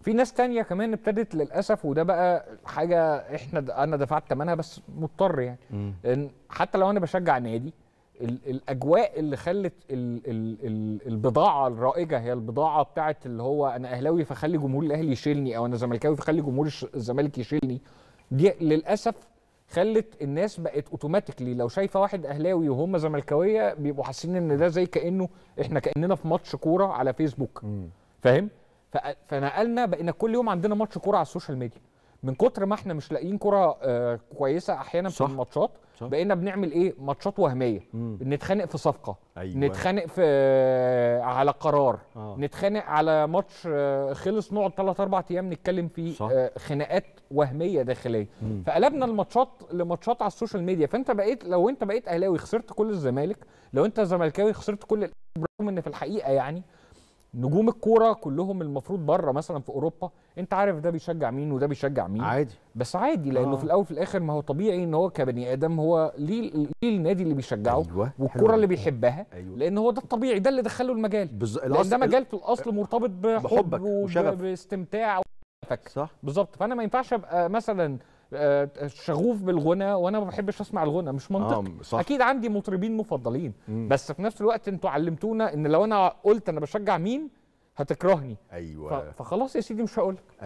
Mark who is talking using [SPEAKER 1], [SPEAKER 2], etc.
[SPEAKER 1] في ناس تانية كمان ابتدت للاسف وده بقى حاجه احنا د- انا دفعت ثمنها بس مضطر يعني إن حتى لو انا بشجع نادي ال- الاجواء اللي خلت ال ال ال البضاعه الرائجه هي البضاعه بتاعت اللي هو انا اهلاوي فخلي جمهور الاهلي يشيلني او انا زملكاوي فخلي جمهور الش- الزمالك يشيلني دي للاسف خلت الناس بقت اوتوماتيكلي لو شايفه واحد اهلاوي وهم زملكاويه بيبقوا حاسين ان ده زي كانه احنا كاننا في ماتش كوره على فيسبوك فاهم ف- فنقلنا بقينا كل يوم عندنا ماتش كوره على السوشيال ميديا من كتر ما احنا مش لاقيين كوره آه، كويسه احيانا في
[SPEAKER 2] صح.
[SPEAKER 1] الماتشات
[SPEAKER 2] صح.
[SPEAKER 1] بقينا بنعمل ايه ماتشات وهميه
[SPEAKER 2] مم.
[SPEAKER 1] نتخانق في صفقه
[SPEAKER 2] أيوة.
[SPEAKER 1] نتخانق في آه، على قرار
[SPEAKER 2] آه.
[SPEAKER 1] نتخانق على ماتش آه، خلص نقعد 3 4 ايام نتكلم فيه
[SPEAKER 2] صح.
[SPEAKER 1] آه، خناقات وهميه داخليه
[SPEAKER 2] مم.
[SPEAKER 1] فقلبنا الماتشات لماتشات على السوشيال ميديا فانت بقيت لو انت بقيت اهلاوي خسرت كل الزمالك لو انت زملكاوي خسرت كل ال- برغم ان في الحقيقه يعني نجوم الكوره كلهم المفروض بره مثلا في اوروبا انت عارف ده بيشجع مين وده بيشجع مين
[SPEAKER 2] عادي
[SPEAKER 1] بس عادي لانه
[SPEAKER 2] آه.
[SPEAKER 1] في الاول في الاخر ما هو طبيعي ان هو كبني ادم هو ليه ليه النادي اللي بيشجعه
[SPEAKER 2] أيوة، حلو
[SPEAKER 1] والكوره اللي
[SPEAKER 2] جدا.
[SPEAKER 1] بيحبها
[SPEAKER 2] أيوة.
[SPEAKER 1] لان هو ده الطبيعي ده اللي دخله المجال
[SPEAKER 2] بز...
[SPEAKER 1] لان ده مجال في الاصل مرتبط بحب
[SPEAKER 2] بحبك وشغف.
[SPEAKER 1] وباستمتاع وشغفك
[SPEAKER 2] صح
[SPEAKER 1] بالظبط فانا ما ينفعش ابقى مثلا آه، شغوف بالغنى وانا ما بحبش اسمع الغنى مش منطقي
[SPEAKER 2] آه صح
[SPEAKER 1] اكيد عندي مطربين مفضلين
[SPEAKER 2] مم.
[SPEAKER 1] بس في نفس الوقت انتوا علمتونا ان لو انا قلت انا بشجع مين هتكرهني ف-
[SPEAKER 2] ايوه
[SPEAKER 1] فخلاص يا سيدي مش هقول